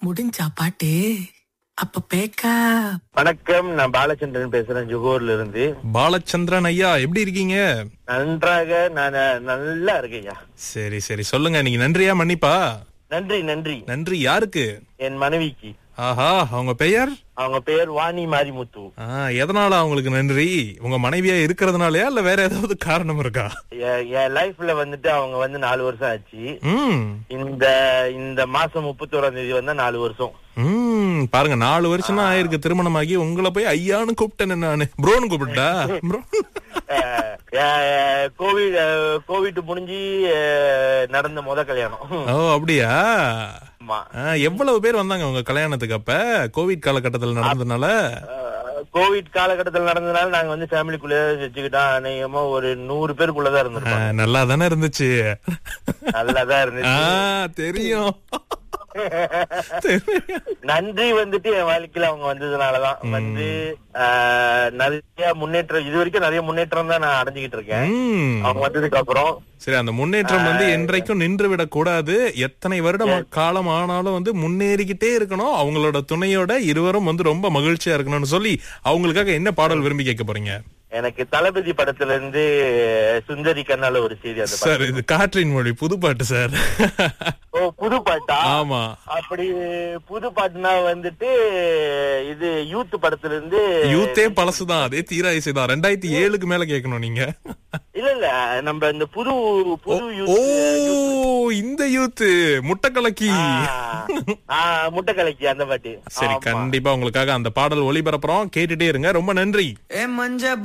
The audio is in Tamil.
முடிஞ்சா பாட்டு அப்ப பேக்கா வணக்கம் நான் பாலச்சந்திரன் பேசுறேன் ஜுகூர்ல இருந்து பாலச்சந்திரன் ஐயா எப்படி இருக்கீங்க நன்றாக நான் நல்லா இருக்கேன்யா சரி சரி சொல்லுங்க நீங்க நன்றியா மன்னிப்பா நன்றி நன்றி நன்றி யாருக்கு என் மனைவிக்கு ஆஹா அவங்க பெயர் அவங்க பேர் வாணி மாரிமுத்து ஆ, எதனால அவங்களுக்கு நன்றி உங்க மனைவியா இருக்கிறதுனாலயா இல்ல வேற ஏதாவது காரணம் இருக்கா எ- என் லைஃப்ல வந்துட்டு அவங்க வந்து நாலு வருஷம் ஆச்சு ம் இந்த இந்த மாசம் முப்பத்தோராம் தேதி வந்தா நாலு வருஷம் ம் பாருங்க நாலு வருஷம் தான் ஆயிருக்கு திருமணமாகி உங்களை போய் ஐயான்னு கூப்பிட்டேன் நானு ப்ரோன்னு கூப்பிட்டா ப்ரோ அஹ், அஹ், கோவிட் அஹ், கோவிட் முடிஞ்சு அஹ், நடந்த முத கல்யாணம் ஓ அப்படியா ஆமா ஆ, எவ்வளவு பேர் வந்தாங்க உங்க கல்யாணத்துக்கு அப்ப கோவிட் காலகட்டத்தில் நடந்ததுனால அஹ், கோவிட் காலகட்டத்தில் நடந்ததுனால நாங்க வந்து ஃபேமிலிக்குள்ளே வச்சுக்கிட்டோம் அநேகமா ஒரு நூறு பேருக்குள்ளதான் ஆ, இருந்திருக்கோம் நல்லா தானே இருந்துச்சு நல்லாதான் ஆ இருந்துச்சு தெரியும் தெரியும். நன்றி வந்துட்டு என் வாழ்க்கையில அவங்க வந்ததுனாலதான் வந்து ஆஹ், நிறைய முன்னேற்றம் இது வரைக்கும் நிறைய முன்னேற்றம் தான் நான் அடைஞ்சுக்கிட்டு இருக்கேன் ம். அவங்க வந்ததுக்கு அப்புறம் சரி அந்த முன்னேற்றம் வந்து என்றைக்கும் நின்று விடக் கூடாது எத்தனை வருடம் காலம் ஆனாலும் வந்து முன்னேறிக்கிட்டே இருக்கணும் அவங்களோட துணையோட இருவரும் வந்து ரொம்ப மகிழ்ச்சியா இருக்கணும்னு சொல்லி அவங்களுக்காக என்ன பாடல் விரும்பி கேட்க போறீங்க எனக்கு தளபதி படத்துல இருந்து சுந்தரி கண்ணால ஒரு செய்தி அந்த சார் இது காற்றின் மொழி புது பாட்டு சார் ஓ புது பாட்டா ஆமா அப்படி புது பாட்டுனா வந்துட்டு இது யூத் படத்துல இருந்து யூத்தே பழசுதான் அதே தீரா இசைதான் ரெண்டாயிரத்தி ஏழுக்கு மேல கேட்கணும் நீங்க இல்ல இல்ல நம்ம இந்த புது புது ஓ யூத் இந்த யூத்து முட்டைக்கலக்கி முட்டை கலக்கி அந்த பாட்டு சரி ஆமா. கண்டிப்பா உங்களுக்காக அந்த பாடல் ஒளிபரப்புறோம் கேட்டுட்டே இருங்க ரொம்ப நன்றி ஏ மஞ்ச